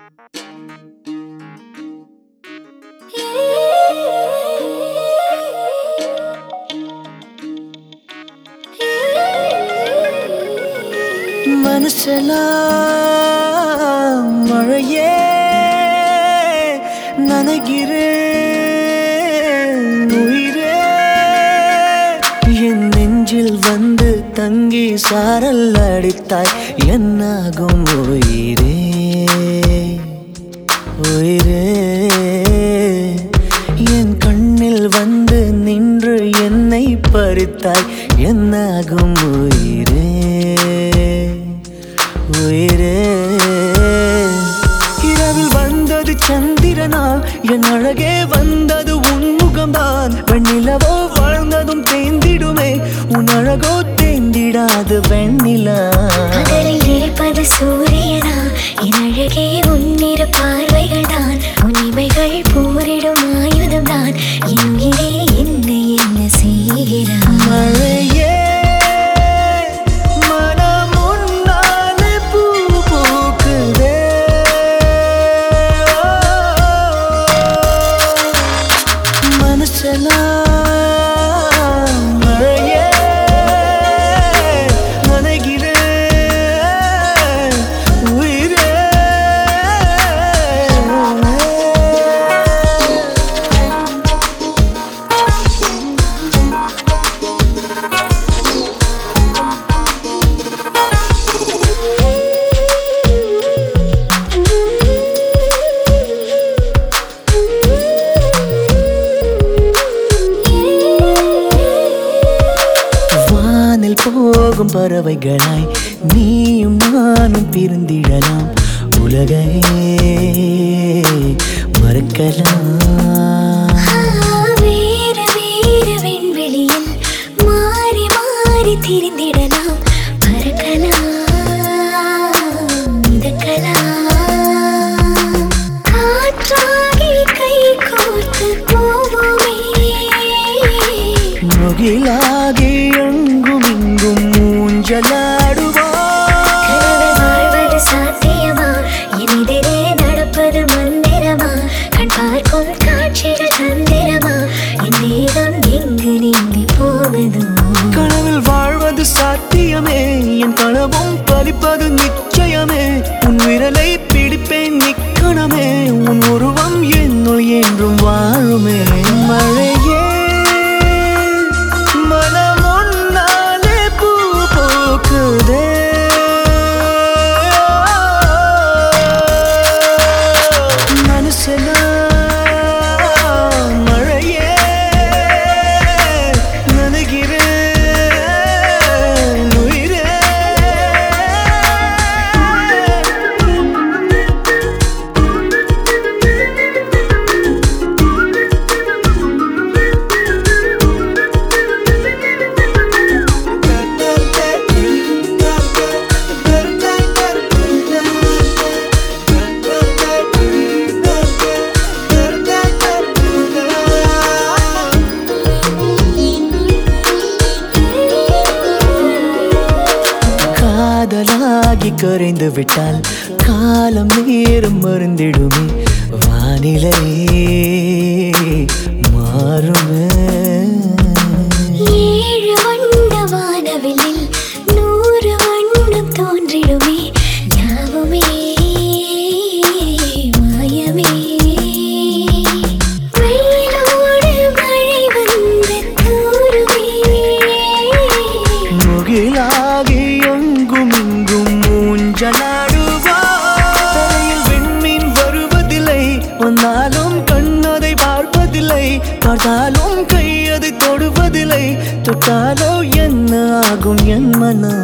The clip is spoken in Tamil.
மனசெல்லாம் மழையே நனைகிறேன் உயிரே என் நெஞ்சில் வந்து தங்கி சாரல் அடித்தாய் என்னாகும் உயிரே உயிரே என் கண்ணில் வந்து நின்று என்னை பறித்தாய் என்னாகும் உயிரே உயிரே இரவில் வந்தது சந்திரனா என் அழகே வந்தது உன் முகம்தான் வெண்ணிலவோ வாழ்ந்ததும் தேந்திடுமே உன் அழகோ தேந்திடாது வெண்ணிலா பகலில் இருப்பது சூரியனா என் அழகே உன்னிரு பார்வைகள் தான் உன்னிமைகள் போரிடும் ஆயுதம் தான் என் உயிரே என்னை என்ன செய்கிறாய் மழையே மனம் உன்னாலே பூ பூக்குதே மனசெல்லாம் மழையே நனைகிறேன் உயிரே வானில் போகும் பறவைகளாய் நீயும் நானும் பிரிந்திடலாம் உலகையே மறக்கலாம் வேறு வேறு விண்வெளியில் மாறி மாறி திரிந்திடலாம் பறக்கலாம் மிதக்கலாம் காற்றாகி கை கோர்த்து போவோமே முகிலாகி எங்கும் இங்கும் மூஞ்சலாடுவா கனவு வாழ்வது சாத்தியமா எதிரே நடப்பது மந்திரமா கண் பார்க்கும் காட்சிகள் தந்திரமா என் தேகம் எங்கு நீங்கி போவதோ கனவில் வாழ்வது சாத்தியமே என் கனவும் பலிப்பது நிச்சயமே உன் விரலை பிடிப்பேன் நிக்கணமே உன் உருவம் என்னுள் என்றும் வாழுமே மழையே மனம் உன்னாலே பூ பூக்குதே மனசெல்லாம் மழையே நனைகிறேன் உயிரே காதலாகி கரைந்து விட்டால் காலம் நேரம் மருந்திடுமே வானிலை மாறுமே ஏழு வண்ண வானவில்லில் நூறு வண்ணம் தோன்றிடுமே யாவுமே மாயமே வெயிலோடு மழை வந்து தூருமே முகிலாகி எங்கும் இங்கும் மூஞ்சலாடுவா தலையில் விண்மீன் வருவதில்லை வந்தாலும் கண்ணதை பார்ப்பதில்லை பார்த்தாலும் கை அதை தொடுவதில்லை தொட்டாலோ என்ன ஆகும் என் மனம்